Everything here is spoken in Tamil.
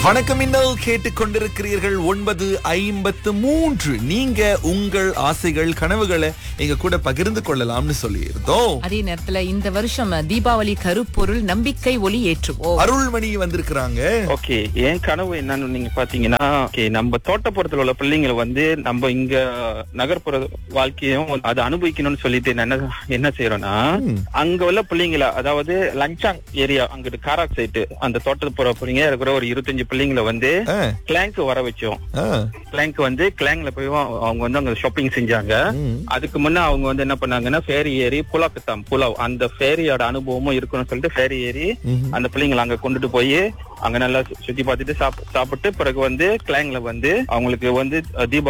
வணக்கம் இன்னல் கேட்டுக்கொண்டிருக்கிறீர்கள் ஒன்பது ஐம்பத்து மூன்று நீங்க உங்கள் ஆசைகள் கனவுகளை எங்க கூட பகிர்ந்து கொள்ளலாம்னு சொல்லியிருந்தோம் அதே நேரத்துல இந்த வருஷம் தீபாவளி கருப்பொருள் நம்பிக்கை ஒளி ஏற்றுவோம் அருள்மணி வந்திருக்கிறாங்க ஓகே என் கனவு என்னன்னு நீங்க பாத்தீங்கன்னா ஓகே நம்ம தோட்டப்புறத்துல உள்ள பிள்ளைங்களை வந்து நம்ம இங்க நகர்ப்புற வாழ்க்கையும் அது அனுபவிக்கணும்னு சொல்லிட்டு நான் என்ன என்ன செய்யறோம்னா அங்க உள்ள பிள்ளைங்களை அதாவது லஞ்சாங் ஏரியா அங்கிட்டு காராக் சைட்டு அந்த தோட்டப்புற பிள்ளைங்க இருக்கிற ஒரு இருபத்தஞ்சு பிள்ளைங்களை வந்து ஆ, கிளாங்க் வர வச்சோம் ஆ, கிளாங்க் வந்து கிளாங்ல போய் அவங்க வந்து அங்க ஷாப்பிங் செஞ்சாங்க ம். அதுக்கு முன்ன அவங்க வந்து என்ன பண்ணாங்கன்னா ஃபேரி ஏறி புலாக்கத்தாம் புலாவ் அந்த ஃபேரியோட அனுபவமும் இருக்கணும்னு சொல்லிட்டு ஃபேரி ஏறி ம்ஹும். அந்த பிள்ளைங்களை அங்க கொண்டுட்டு போய் அங்க நல்லா சு- சுத்தி பார்த்துட்டு சாப்- சாப்பிட்டு பிறகு வந்து கிளாங்ல வந்து அவங்களுக்கு வந்து அஹ், தீபாவளி